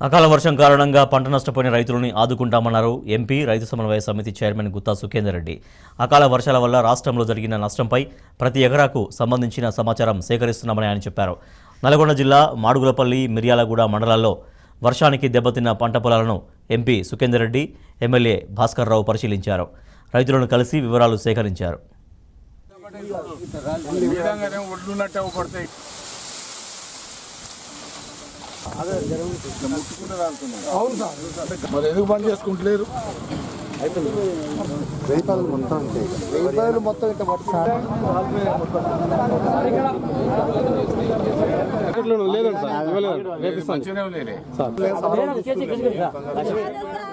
అకాల వర్షం కారణంగా పంట నష్టపోయిన రైతులని ఆదుకుంటామన్నారు ఎంపీ రైతు సమన్వయ సమితి చైర్మన్ గుత్తా సుఖేందర్ రెడ్డి అకాల వర్షాల వల్ల రాష్ట్రంలో జరిగిన నష్టంపై ప్రతి ఎకరాకు సంబంధించిన సమాచారం సేకరిస్తున్నామని ఆయన చెప్పారు నల్గొండ జిల్లా మాడుగులపల్లి మిర్యాలగూడ మండలాల్లో వర్షానికి దెబ్బతిన్న పంట పొలాలను ఎంపీ సుఖేందర్ రెడ్డి ఎమ్మెల్యే భాస్కర్ రావు పరిశీలించారు రైతులను కలిసి వివరాలు సేకరించారు విధంగానే ఒడ్లున్నట్టే పడతాయి అవును సార్ మరి ఎందుకు బంద్ చేసుకుంటలేరు రైతులు మొత్తం ఉంటాయి రైతులు మొత్తం ఇట్లా పట్టుకుంటే మంచిగానే లేరే సార్